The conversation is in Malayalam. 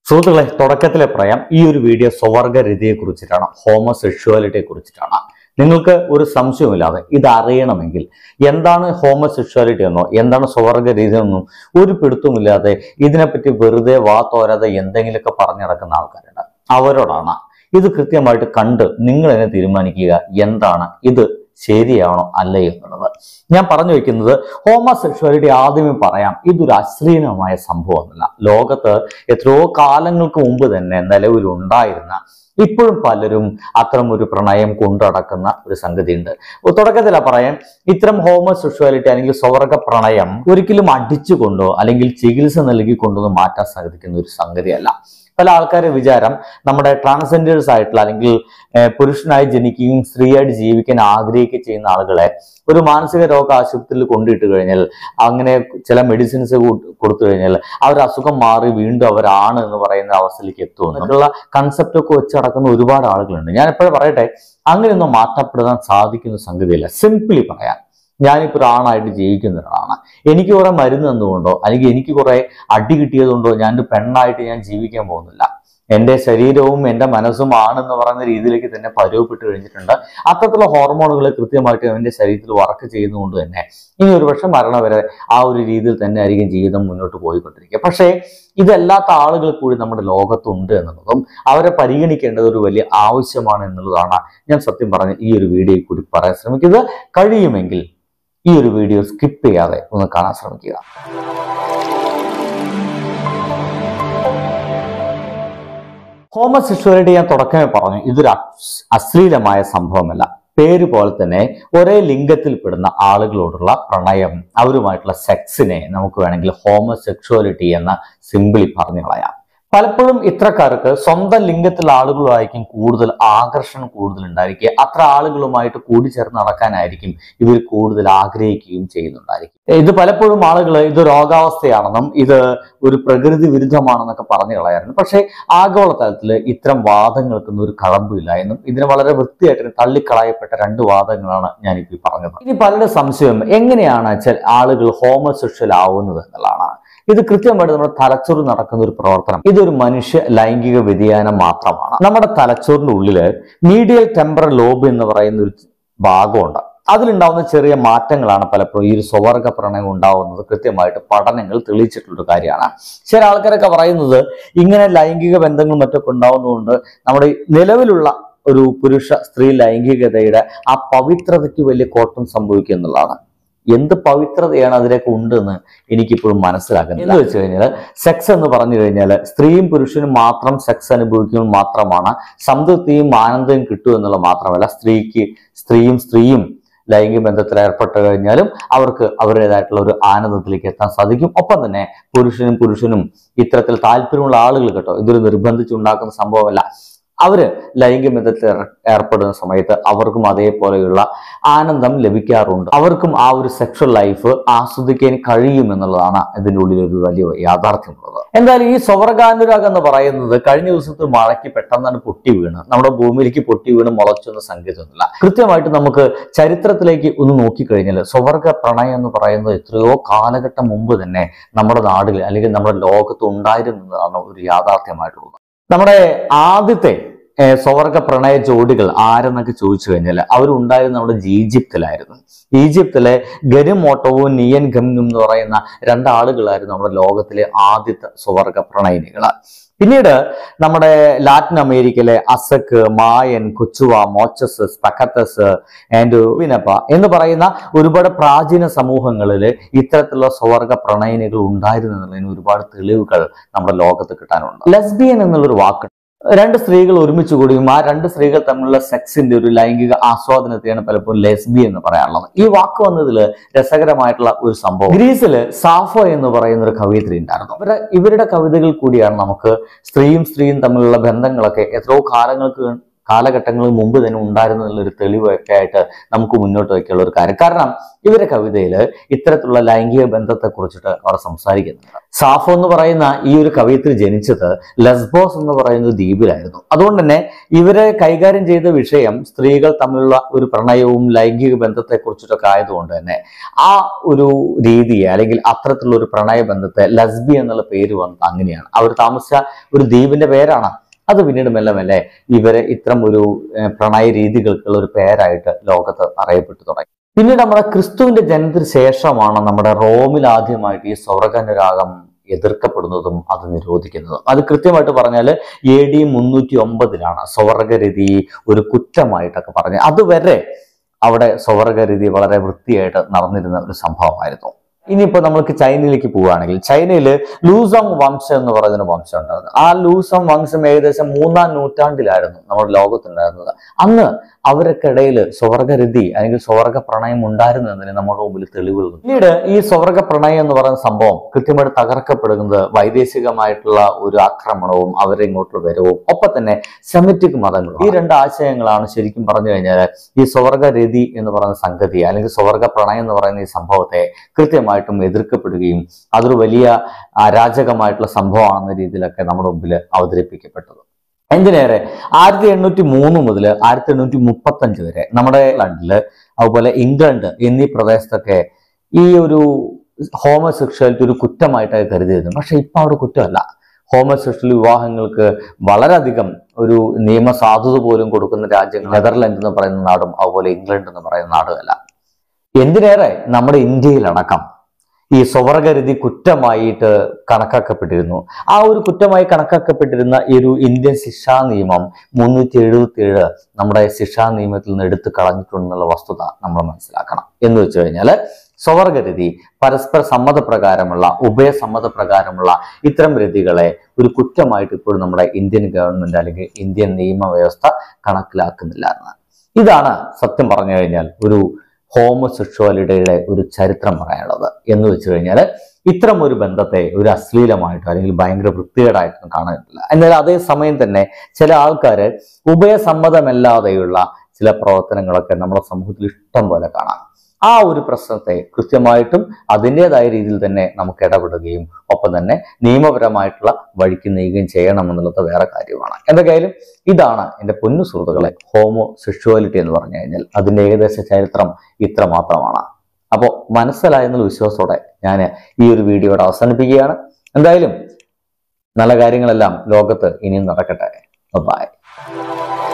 സുഹൃത്തുക്കളെ തുടക്കത്തിലെ പറയാം ഈ ഒരു വീഡിയോ സ്വവർഗരതിയെ കുറിച്ചിട്ടാണ് ഹോമോസെക്ഷുവാലിറ്റിയെ കുറിച്ചിട്ടാണ് നിങ്ങൾക്ക് ഒരു സംശയമില്ലാതെ ഇത് അറിയണമെങ്കിൽ എന്താണ് ഹോമോസെക്ഷുവാലിറ്റി എന്നോ എന്താണ് സ്വവർഗരീതി എന്നോ ഒരു പിടുത്തമില്ലാതെ ഇതിനെപ്പറ്റി വെറുതെ വാ തോരാതെ എന്തെങ്കിലുമൊക്കെ പറഞ്ഞു നടക്കുന്ന ആൾക്കാരുണ്ട് അവരോടാണ് ഇത് കൃത്യമായിട്ട് കണ്ട് നിങ്ങൾ തന്നെ തീരുമാനിക്കുക എന്താണ് ഇത് ശരിയാണോ അല്ലയോ എന്നുള്ളത് ഞാൻ പറഞ്ഞു വെക്കുന്നത് ഹോമോസെക്ഷുവാലിറ്റി ആദ്യമേ പറയാം ഇതൊരു അശ്ലീലമായ സംഭവമല്ല ലോകത്ത് എത്രയോ കാലങ്ങൾക്ക് മുമ്പ് തന്നെ നിലവിലുണ്ടായിരുന്ന ഇപ്പോഴും പലരും അത്തരം ഒരു പ്രണയം കൊണ്ടടക്കുന്ന ഒരു സംഗതിയുണ്ട് തുടക്കത്തില പറയാൻ ഇത്തരം ഹോമോസെക്ഷുവാലിറ്റി അല്ലെങ്കിൽ സ്വർഗ പ്രണയം ഒരിക്കലും അടിച്ചുകൊണ്ടോ അല്ലെങ്കിൽ ചികിത്സ നൽകിക്കൊണ്ടോ മാറ്റാൻ സാധിക്കുന്ന ഒരു സംഗതിയല്ല പല ആൾക്കാരുടെ വിചാരം നമ്മുടെ ട്രാൻസ്ജെൻഡേഴ്സ് ആയിട്ടുള്ള അല്ലെങ്കിൽ ഏഹ്, പുരുഷനായി ജനിക്കുകയും സ്ത്രീയായിട്ട് ജീവിക്കാൻ ആഗ്രഹിക്കുകയും ചെയ്യുന്ന ആളുകളെ ഒരു മാനസിക രോഗ ആശുപത്രിയിൽ കൊണ്ടിട്ട് കഴിഞ്ഞാൽ അങ്ങനെ ചില മെഡിസിൻസ് കൊടുത്തു കഴിഞ്ഞാൽ അവർ അസുഖം മാറി വീണ്ടും അവരാണ് എന്ന് പറയുന്ന അവസ്ഥയിലേക്ക് എത്തുമെന്ന് അങ്ങനെയുള്ള കൺസെപ്റ്റ് ഒക്കെ വെച്ച് നടക്കുന്ന ഒരുപാട് ആളുകളുണ്ട് ഞാൻ എപ്പോഴും പറയട്ടെ അങ്ങനെയൊന്നും മാറ്റപ്പെടുത്താൻ സാധിക്കുന്ന സംഗതിയില്ല സിംപിളി പറയാം ഞാനിപ്പോൾ ഒരാണായിട്ട് ജീവിക്കുന്ന ഒരാളാണ് എനിക്ക് കുറെ മരുന്ന് തന്നുകൊണ്ടോ അല്ലെങ്കിൽ എനിക്ക് കുറെ അടി കിട്ടിയതുകൊണ്ടോ ഞാൻ ഒരു പെണ്ണായിട്ട് ഞാൻ ജീവിക്കാൻ പോകുന്നില്ല എൻ്റെ ശരീരവും എൻ്റെ മനസ്സും ആണെന്ന് പറയുന്ന രീതിയിലേക്ക് തന്നെ പരുവപ്പെട്ട് കഴിഞ്ഞിട്ടുണ്ട് അത്തരത്തിലുള്ള ഹോർമോണുകൾ കൃത്യമായിട്ട് എൻ്റെ ശരീരത്തിൽ വർക്ക് ചെയ്യുന്നതുകൊണ്ട് തന്നെ ഇനി ഒരു പക്ഷെ മരണം വരെ ആ ഒരു രീതിയിൽ തന്നെ ആയിരിക്കും ജീവിതം മുന്നോട്ട് പോയിക്കൊണ്ടിരിക്കുക പക്ഷേ ഇതല്ലാത്ത ആളുകൾ കൂടി നമ്മുടെ ലോകത്തുണ്ട് എന്നുള്ളതും അവരെ പരിഗണിക്കേണ്ടത് ഒരു വലിയ ആവശ്യമാണ് എന്നുള്ളതാണ് ഞാൻ സത്യം പറഞ്ഞ് ഈ ഒരു വീഡിയോയിൽ കൂടി പറയാൻ ശ്രമിക്കുന്നത് കഴിയുമെങ്കിൽ ഈ ഒരു വീഡിയോ സ്കിപ്പ് ചെയ്യാതെ ഒന്ന് കാണാൻ ശ്രമിക്കുക ഹോമസെക്ഷുവാലിറ്റി ഞാൻ തുടക്കമേ പറഞ്ഞു ഇതൊരു അസ്- അശ്ലീലമായ സംഭവമല്ല പേര് പോലെ തന്നെ ഒരേ ലിംഗത്തിൽപ്പെടുന്ന ആളുകളോടുള്ള പ്രണയം അവരുമായിട്ടുള്ള സെക്സിനെ നമുക്ക് വേണമെങ്കിൽ ഹോമസെക്ഷുവാലിറ്റി എന്ന സിമ്പിളി പറഞ്ഞു കളയാം പലപ്പോഴും ഇത്രക്കാർക്ക് സ്വന്തം ലിംഗത്തിലുള്ള ആളുകളുമായിരിക്കും കൂടുതൽ ആകർഷണം കൂടുതൽ ഉണ്ടായിരിക്കുക അത്ര ആളുകളുമായിട്ട് കൂടിച്ചേർന്ന് നടക്കാനായിരിക്കും ഇവർ കൂടുതൽ ആഗ്രഹിക്കുകയും ചെയ്യുന്നുണ്ടായിരിക്കും ഇത് പലപ്പോഴും ആളുകൾ ഇത് രോഗാവസ്ഥയാണെന്നും ഇത് ഒരു പ്രകൃതി വിരുദ്ധമാണെന്നൊക്കെ പറഞ്ഞു കളയാറുണ്ട് പക്ഷേ ആഗോള തലത്തിൽ ഇത്തരം വാദങ്ങൾക്കൊന്നും ഒരു കഴമ്പില്ല എന്നും ഇതിന് വളരെ വൃത്തിയായിട്ട് തള്ളിക്കളയപ്പെട്ട രണ്ട് വാദങ്ങളാണ് ഞാനിപ്പോൾ ഈ പറഞ്ഞത് ഇനി പലരുടെ സംശയം എങ്ങനെയാണ് ചില ആളുകൾ ഹോമോസെക്ഷൽ ആവുന്നത് എന്നുള്ളതാണ് ഇത് കൃത്യമായിട്ട് നമ്മുടെ തലച്ചോറ് നടക്കുന്ന ഒരു പ്രവർത്തനം ഇതൊരു മനുഷ്യ ലൈംഗിക വ്യതിയാനം മാത്രമാണ് നമ്മുടെ തലച്ചോറിന്റെ ഉള്ളില് മീഡിയൽ ടെമ്പറൽ ലോബ് എന്ന് പറയുന്ന ഒരു ഭാഗമുണ്ട് അതിലുണ്ടാവുന്ന ചെറിയ മാറ്റങ്ങളാണ് പലപ്പോഴും ഈ ഒരു സ്വവർഗ പ്രണയം ഉണ്ടാവുന്നത് കൃത്യമായിട്ട് പഠനങ്ങൾ തെളിയിച്ചിട്ടുള്ള ഒരു കാര്യമാണ് ചില ആൾക്കാരൊക്കെ പറയുന്നത് ഇങ്ങനെ ലൈംഗിക ബന്ധങ്ങൾ മറ്റൊക്കെ ഉണ്ടാവുന്നതുകൊണ്ട് നമ്മുടെ നിലവിലുള്ള ഒരു പുരുഷ സ്ത്രീ ലൈംഗികതയുടെ ആ പവിത്രതയ്ക്ക് വലിയ കോട്ടം സംഭവിക്കുക എന്നുള്ളതാണ് എന്ത് പവിത്രതയാണ് അതിലേക്ക് ഉണ്ടെന്ന് എനിക്കിപ്പോഴും മനസ്സിലാക്കുന്നത് എന്ന് വെച്ച് കഴിഞ്ഞാൽ സെക്സ് എന്ന് പറഞ്ഞു കഴിഞ്ഞാൽ സ്ത്രീയും പുരുഷനും മാത്രം സെക്സ് അനുഭവിക്കുമ്പോൾ മാത്രമാണ് സംതൃപ്തിയും ആനന്ദവും കിട്ടും എന്നുള്ളത് മാത്രമല്ല സ്ത്രീക്ക് സ്ത്രീയും സ്ത്രീയും ലൈംഗിക ബന്ധത്തിൽ ഏർപ്പെട്ട് കഴിഞ്ഞാലും അവർക്ക് അവരുടേതായിട്ടുള്ള ഒരു ആനന്ദത്തിലേക്ക് എത്താൻ സാധിക്കും ഒപ്പം തന്നെ പുരുഷനും പുരുഷനും ഇത്തരത്തിൽ താല്പര്യമുള്ള ആളുകൾ കേട്ടോ ഇതൊരു നിർബന്ധിച്ചുണ്ടാക്കുന്ന സംഭവമല്ല അവര് ലൈംഗിക ബന്ധത്തിൽ ഏർ- ഏർപ്പെടുന്ന സമയത്ത് അവർക്കും അതേപോലെയുള്ള ആനന്ദം ലഭിക്കാറുണ്ട് അവർക്കും ആ ഒരു സെക്ഷൽ ലൈഫ് ആസ്വദിക്കാൻ കഴിയും എന്നുള്ളതാണ് ഇതിൻ്റെ ഉള്ളിൽ ഒരു വലിയ യാഥാർത്ഥ്യമുള്ളത് എന്തായാലും ഈ സ്വവർഗാനുരാഗ് എന്ന് പറയുന്നത് കഴിഞ്ഞ ദിവസത്തെ മഴയ്ക്ക് പെട്ടെന്നാണ് പൊട്ടി വീണ് നമ്മുടെ ഭൂമിയിലേക്ക് പൊട്ടി വീണ് മുളച്ചൊന്നും സംഗീതമൊന്നുമില്ല കൃത്യമായിട്ട് നമുക്ക് ചരിത്രത്തിലേക്ക് ഒന്ന് നോക്കിക്കഴിഞ്ഞാൽ സ്വവർഗ പ്രണയം എന്ന് പറയുന്നത് എത്രയോ കാലഘട്ടം മുമ്പ് തന്നെ നമ്മുടെ നാടുകളിൽ അല്ലെങ്കിൽ നമ്മുടെ ലോകത്ത് ഉണ്ടായിരുന്നതാണ് ഒരു യാഥാർത്ഥ്യമായിട്ടുള്ളത് നമ്മുടെ ആദ്യത്തെ ഏർ, സ്വവർഗ പ്രണയ ജോഡികൾ ആരെന്നൊക്കെ ചോദിച്ചു കഴിഞ്ഞാൽ അവരുണ്ടായിരുന്ന നമ്മുടെ ഈജിപ്തിലായിരുന്നു ഈജിപ്തിലെ ഗരുമോട്ടവും നിയൻ ഗമ്നും എന്ന് പറയുന്ന രണ്ടാളുകളായിരുന്നു നമ്മുടെ ലോകത്തിലെ ആദ്യത്തെ സ്വവർഗ പ്രണയിനികൾ പിന്നീട് നമ്മുടെ ലാറ്റിൻ അമേരിക്കയിലെ അസക്ക് മായൻ കൊച്ചുവ മോച്ചസ് സ്പക്കത്തസ് ആൻഡ് വിനപ്പ എന്ന് പറയുന്ന ഒരുപാട് പ്രാചീന സമൂഹങ്ങളിൽ ഇത്തരത്തിലുള്ള സ്വവർഗ പ്രണയിനികൾ ഉണ്ടായിരുന്നു എന്നുള്ളതിന് ഒരുപാട് തെളിവുകൾ നമ്മുടെ ലോകത്ത് കിട്ടാനുണ്ട് ലെസ്ബിയൻ എന്നുള്ളൊരു വാക്ക് രണ്ട് സ്ത്രീകൾ ഒരുമിച്ച് കൂടിയും ആ രണ്ട് സ്ത്രീകൾ തമ്മിലുള്ള സെക്സിന്റെ ഒരു ലൈംഗിക ആസ്വാദനത്തെയാണ് പലപ്പോഴും ലെസ്ബി എന്ന് പറയാറുള്ളത് ഈ വാക്ക് വന്നതിൽ രസകരമായിട്ടുള്ള ഒരു സംഭവം ഗ്രീസില് സാഫോ എന്ന് പറയുന്ന ഒരു കവയിത്രി ഉണ്ടായിരുന്നു അവരുടെ ഇവരുടെ കവിതകൾ കൂടിയാണ് നമുക്ക് സ്ത്രീയും സ്ത്രീയും തമ്മിലുള്ള ബന്ധങ്ങളൊക്കെ എത്രയോ കാലങ്ങൾക്ക് കാലഘട്ടങ്ങളിൽ മുമ്പ് തന്നെ ഉണ്ടായിരുന്നതിനുള്ള ഒരു തെളിവൊക്കെ ആയിട്ട് നമുക്ക് മുന്നോട്ട് വയ്ക്കാനുള്ള ഒരു കാര്യം കാരണം ഇവരെ കവിതയിൽ ഇത്തരത്തിലുള്ള ലൈംഗിക ബന്ധത്തെ കുറിച്ചിട്ട് അവർ സംസാരിക്കുന്നുണ്ട് സാഫോ എന്ന് പറയുന്ന ഈ ഒരു കവിയത്തിൽ ജനിച്ചത് ലസ്ബോസ് എന്ന് പറയുന്ന ദ്വീപിലായിരുന്നു അതുകൊണ്ട് തന്നെ ഇവരെ കൈകാര്യം ചെയ്ത വിഷയം സ്ത്രീകൾ തമ്മിലുള്ള ഒരു പ്രണയവും ലൈംഗിക ബന്ധത്തെ കുറിച്ചിട്ടൊക്കെ ആയതുകൊണ്ട് തന്നെ ആ ഒരു രീതിയെ അല്ലെങ്കിൽ അത്തരത്തിലുള്ള ഒരു പ്രണയ ബന്ധത്തെ ലസ്ബി എന്നുള്ള പേര് വന്നത് അങ്ങനെയാണ് അവർ താമസിച്ച ഒരു ദ്വീപിന്റെ പേരാണ് അത് പിന്നീട് മെല്ലെ മെല്ലെ ഇവരെ ഇത്തരം ഒരു ഏഹ്, പ്രണയ രീതികൾക്കുള്ള ഒരു പേരായിട്ട് ലോകത്ത് അറിയപ്പെട്ടു തുടങ്ങി പിന്നീട് നമ്മുടെ ക്രിസ്തുവിന്റെ ജനനത്തിന് ശേഷമാണ് നമ്മുടെ റോമിൽ ആദ്യമായിട്ട് ഈ സ്വർഗനുരാഗം എതിർക്കപ്പെടുന്നതും അത് നിരോധിക്കുന്നതും അത് കൃത്യമായിട്ട് പറഞ്ഞാൽ എ ഡി മുന്നൂറ്റി ഒമ്പതിലാണ് സ്വർഗരതി ഒരു കുറ്റമായിട്ടൊക്കെ പറഞ്ഞ് അതുവരെ അവിടെ സ്വർഗരതി വളരെ വൃത്തിയായിട്ട് നടന്നിരുന്ന ഒരു സംഭവമായിരുന്നു ഇനിയിപ്പോ നമ്മൾക്ക് ചൈനയിലേക്ക് പോവുകയാണെങ്കിൽ ചൈനയിൽ ലൂസോങ് വംശം എന്ന് പറയുന്ന ഒരു വംശം ഉണ്ടായിരുന്നു ആ ലൂസോങ് വംശം ഏകദേശം മൂന്നാം നൂറ്റാണ്ടിലായിരുന്നു നമ്മുടെ ലോകത്തുണ്ടായിരുന്നത് അന്ന് അവർക്കിടയിൽ സ്വർഗരതി അല്ലെങ്കിൽ സ്വർഗ പ്രണയം ഉണ്ടായിരുന്നു എന്നതിന് നമ്മുടെ മുമ്പിൽ തെളിവുകളുണ്ട് പിന്നീട് ഈ സ്വർഗ പ്രണയം എന്ന് പറയുന്ന സംഭവം കൃത്യമായിട്ട് തകർക്കപ്പെടുന്നത് വൈദേശികമായിട്ടുള്ള ഒരു ആക്രമണവും അവരെ ഇങ്ങോട്ട് വരവും ഒപ്പം തന്നെ സെമിറ്റിക് മതങ്ങളും ഈ രണ്ട് ആശയങ്ങളാണ് ശരിക്കും പറഞ്ഞു കഴിഞ്ഞാൽ ഈ സ്വർഗരതി എന്ന് പറയുന്ന സംഗതി അല്ലെങ്കിൽ സ്വർഗ പ്രണയം എന്ന് പറയുന്ന ഈ സംഭവത്തെ കൃത്യമായിട്ടും എതിർക്കപ്പെടുകയും അതൊരു വലിയ അരാജകമായിട്ടുള്ള സംഭവമാണെന്ന രീതിയിലൊക്കെ നമ്മുടെ മുമ്പിൽ അവതരിപ്പിക്കപ്പെട്ടത് എന്തിനേറെ ആയിരത്തി എണ്ണൂറ്റി മൂന്ന് മുതൽ ആയിരത്തി എണ്ണൂറ്റി മുപ്പത്തി അഞ്ച് വരെ നമ്മുടെ ലണ്ടനില് അതുപോലെ ഇംഗ്ലണ്ട് എന്നീ പ്രദേശത്തൊക്കെ ഈ ഒരു ഹോമസെക്ഷുവാലിറ്റി ഒരു കുറ്റമായിട്ടായി കരുതിയിരുന്നു പക്ഷെ ഇപ്പൊ അവിടെ കുറ്റമല്ല ഹോമസെക്ഷൽ വിവാഹങ്ങൾക്ക് വളരെയധികം ഒരു നിയമസാധുത പോലും കൊടുക്കുന്ന രാജ്യങ്ങൾ നെതർലൻഡ് എന്ന് പറയുന്ന നാടും അതുപോലെ ഇംഗ്ലണ്ട് എന്ന് പറയുന്ന നാടുമല്ല എന്തിനേറെ നമ്മുടെ ഇന്ത്യയിലടക്കം ഈ സ്വവർഗരതി കുറ്റമായിട്ട് കണക്കാക്കപ്പെട്ടിരുന്നു ആ ഒരു കുറ്റമായി കണക്കാക്കപ്പെട്ടിരുന്ന ഈ ഒരു ഇന്ത്യൻ ശിക്ഷാ നിയമം മുന്നൂറ്റി എഴുപത്തി ഏഴ് നമ്മുടെ ശിക്ഷാ നിയമത്തിൽ നിന്ന് എടുത്തു കളഞ്ഞിട്ടുണ്ടെന്നുള്ള വസ്തുത നമ്മൾ മനസ്സിലാക്കണം എന്ന് വെച്ച് കഴിഞ്ഞാൽ സ്വവർഗരതി പരസ്പര സമ്മതപ്രകാരമുള്ള ഉഭയസമ്മതപ്രകാരമുള്ള ഇത്തരം രതികളെ ഒരു കുറ്റമായിട്ട് ഇപ്പോഴും നമ്മുടെ ഇന്ത്യൻ ഗവൺമെന്റ് അല്ലെങ്കിൽ ഇന്ത്യൻ നിയമവ്യവസ്ഥ കണക്കിലാക്കുന്നില്ല എന്ന് ഇതാണ് സത്യം പറഞ്ഞു കഴിഞ്ഞാൽ ഒരു ഹോമസെക്ഷുവാലിറ്റിയുടെ ഒരു ചരിത്രം പറയാനുള്ളത് എന്ന് വെച്ച് കഴിഞ്ഞാൽ ഇത്തരം ഒരു ബന്ധത്തെ ഒരു അശ്ലീലമായിട്ടോ അല്ലെങ്കിൽ ഭയങ്കര വൃത്തികേടായിട്ടൊന്നും കാണാനില്ല എന്നാൽ അതേ സമയം തന്നെ ചില ആൾക്കാർ ഉഭയസമ്മതമല്ലാതെയുള്ള ചില പ്രവർത്തനങ്ങളൊക്കെ നമ്മുടെ സമൂഹത്തിൽ ഇഷ്ടം പോലെ കാണാം ആ ഒരു പ്രശ്നത്തെ കൃത്യമായിട്ടും അതിൻ്റെതായ രീതിയിൽ തന്നെ നമുക്ക് ഇടപെടുകയും ഒപ്പം തന്നെ നിയമപരമായിട്ടുള്ള വഴിക്ക് നീങ്ങുകയും ചെയ്യണം എന്നുള്ളത് വേറെ കാര്യമാണ് എന്തൊക്കെയായാലും ഇതാണ് എൻ്റെ പൊന്നു സുഹൃത്തുക്കളെ ഹോമോ സെക്ഷുവാലിറ്റി എന്ന് പറഞ്ഞു കഴിഞ്ഞാൽ അതിൻ്റെ ഏകദേശ ചരിത്രം ഇത്ര മാത്രമാണ് അപ്പോൾ മനസ്സിലായെന്നുള്ള വിശ്വാസത്തോടെ ഞാൻ ഈ ഒരു വീഡിയോയുടെ അവസാനിപ്പിക്കുകയാണ് എന്തായാലും നല്ല കാര്യങ്ങളെല്ലാം ലോകത്ത് ഇനിയും നടക്കട്ടെ ബൈ